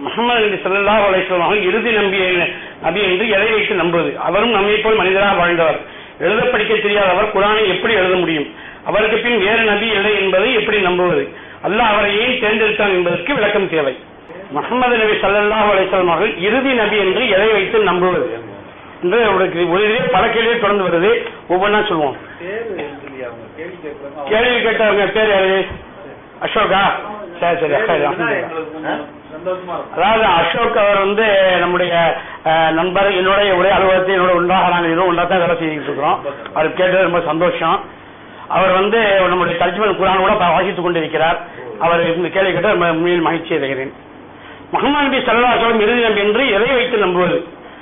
முகமது நபி ஸல்லல்லாஹு அலைஹி வஸல்லம் அவர்கள் இறுதி நம்பிய நபி என்று எதை வைத்து நம்புவது அவரும் நம்மை போல் மனிதராக வாழ்ந்தவர் எழுத படிக்க தெரியாதவர் குரானை எப்படி எழுத முடியும் அவருக்கு பின் வேறு நபி இல்லை என்பதை எப்படி நம்புவது அல்லாஹ் அவரை ஏன் தேர்ந்தெடுத்தான் என்பதற்கு விளக்கம் தேவை முகமது நபி ஸல்லல்லாஹு அலைஹி வஸல்லம் அவர்கள் இறுதி நபி என்று எதை வைத்து நம்புவது என்று அவருக்கு ஒரு இதே பல கேள்வியை தொடர்ந்து வருது ஒவ்வொன்றா சொல்லுவோம் கேள்வி கேட்டவங்க பேர் யாரு அசோகா சரி சரி சரி அல்ஹம்துலில்லாஹ். அதாவது அசோக் அவர் வந்து நம்முடைய அஹ், நண்பர் என்னுடைய ஒரே அலுவலகத்தை என்னோட ஒன்றாக நாங்கள் இன்னும் ஒன்றா தான் வேலை செஞ்சுட்டு இருக்கிறோம் அவர் கேட்டது ரொம்ப சந்தோஷம் அவர் வந்து நம்முடைய தர்ஜுமல் குரான் கூட பா- வாசித்துக் கொண்டிருக்கிறார் அவர் இந்த கேள்வி கேட்டு ரொம்ப உண்மையில் மகிழ்ச்சி அடைகிறேன் முகமது நபி சல்லா சொல்லம் இறுதி நபி என்று எதை வைத்து நம்புவது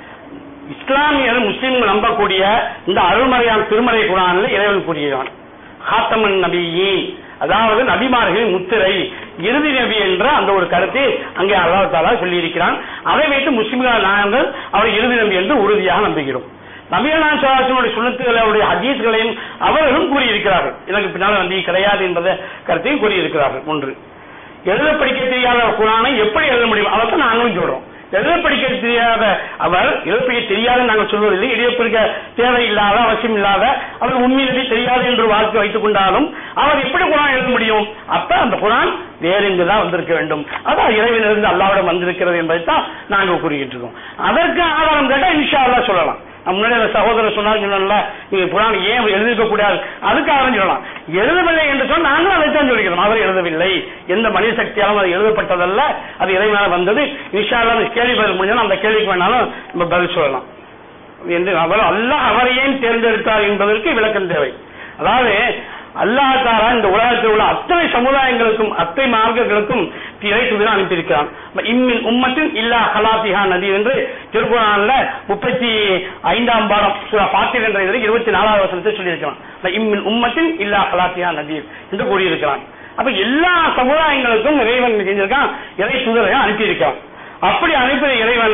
இஸ்லாமியர் முஸ்லிம்கள் நம்பக்கூடிய இந்த அருள்மறையான் திருமறை குரானில் இறைவன் கூறியவன் ஹாத்தமன் நபியின் அதாவது நபிமார்களின் முத்திரை இறுதி நபி என்ற அந்த ஒரு கருத்தை அங்கே அல்லாஹ் தாலா சொல்லியிருக்கிறான் அதை வைத்து முஸ்லிம்கள் நாங்கள் அவர் இறுதி நபி என்று உறுதியாக நம்புகிறோம் நபியலான் சலாசனுடைய சுண்ணத்துகளை அவருடைய ஹதீஸ்களையும் அவர்களும் கூறியிருக்கிறார்கள் எனக்கு பின்னால் நம்பி கிடையாது என்பதை கருத்தையும் கூறியிருக்கிறார்கள் ஒன்று எழுத படிக்க தெரியாத குரானை எப்படி எழுத முடியும் அதை தான் நாங்களும் சொல்றோம் எழுத படிக்க தெரியாத அவர் எழுத படிக்க தெரியாத நாங்கள் சொல்வதில்லை எழுத படிக்க தேவையில்லாத அவசியம் இல்லாத அவர் உண்மையிலே தெரியாது என்று வாழ்க்கை வைத்துக் கொண்டாலும் அவர் எப்படி குரான் எழுத முடியும் அப்ப அந்த குரான் வேற இங்குதான் வந்திருக்க வேண்டும் அதான் இறைவனிலிருந்து அல்லாவிடம் வந்திருக்கிறது என்பதை தான் நாங்கள் கூறுகிட்டு இருக்கோம் அதற்கு ஆதாரம் கேட்டா இன்ஷா அல்லாஹ் சொல்லலாம் நான் முன்னாடி அந்த சகோதரர் சொன்னாங்க சொன்னல நீங்க குரான் ஏன் எழுதிக்க கூடாது அதுக்கு ஆரம்பிச்சிடலாம் எழுதவில்லை என்று சொன்னால் நாங்களும் அதைத்தான் சொல்லிக்கிறோம் அவர் எழுதவில்லை எந்த மனித சக்தியாலும் அது எழுதப்பட்டதல்ல அது இறைவனால வந்தது இன்ஷா அல்லாஹ் அந்த கேள்வி பதில் முடிஞ்சாலும் அந்த கேள்விக்கு வேணாலும் நம்ம பதில் சொல்லலாம் என்று அவர் அல்லாஹ் அவரை ஏன் தேர்ந்தெடுத்தார் என்பதற்கு விளக்கம் தேவை அதாவது அல்லாஹ் தாரா இந்த உலகத்தில் உள்ள அத்தனை சமுதாயங்களுக்கும் அத்தனை மார்க்கங்களுக்கும் இறை தூதரை அனுப்பியிருக்கிறான் இம்மின் உம்மத்தின் இல்லா ஹலாபிஹா நதி என்று திருக்குறான்ல முப்பத்தி ஐந்தாம் பாடம் சூரா பாத்திர் என்ற இதில் இருபத்தி நாலாவது வசனத்தை சொல்லியிருக்கிறான் இம்மின் உம்மத்தின் இல்லா ஹலாபிஹா நதி என்று கூறியிருக்கிறான் அப்ப எல்லா சமுதாயங்களுக்கும் இறைவன் செஞ்சிருக்கான் இறை தூதரை அனுப்பியிருக்கிறான் அப்படி அனுப்பிய இறைவன்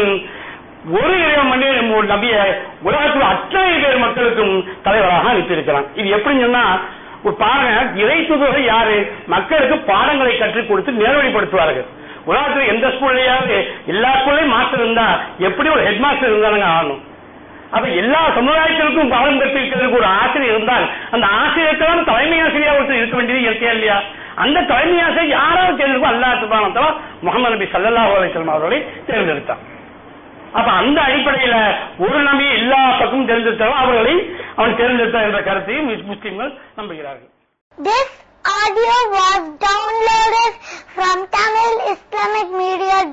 ஒரு இறைவன் மணி ஒரு நபிய உலகத்தில் அத்தனை பேர் மக்களுக்கும் தலைவராக அனுப்பியிருக்கிறான் இது எப்படின்னு சொன்னா ஒரு பாருங்க இறை தூதர்கள் யாரு மக்களுக்கு பாடங்களை கற்றுக் கொடுத்து நேர்வழிப்படுத்துவார்கள் உலகத்தில் எந்த ஸ்கூல்லையாவது எல்லா ஸ்கூல்லையும் மாஸ்டர் இருந்தா எப்படி ஒரு ஹெட் மாஸ்டர் இருந்தாலுங்க ஆகணும் அப்ப எல்லா சமுதாயத்திற்கும் பாடம் கற்பிக்கிறதுக்கு ஒரு ஆசிரியர் இருந்தால் அந்த ஆசிரியருக்கெல்லாம் தலைமை ஆசிரியர் ஒருத்தர் இருக்க வேண்டியது இயற்கையா இல்லையா அந்த தலைமை ஆசிரியர் யாராவது தேர்ந்தெடுக்கும் அல்லா சுபானத்தலா முகமது நபி சல்லல்லாஹு அலைஹி வஸல்லம் அவர்களை தேர்ந்தெடுத்தார் அப்ப அந்த அடிப்படையில ஒரு நபி எல்லா பக்கமும் தேர்ந்தெடுத்தாலும் அவர்களை அவன் தேர்ந்தெடுத்தார் என்ற கருத்தையும் முஸ்லிம்கள் நம்புகிறார்கள் This audio was downloaded from TamilIslamicMedia.com.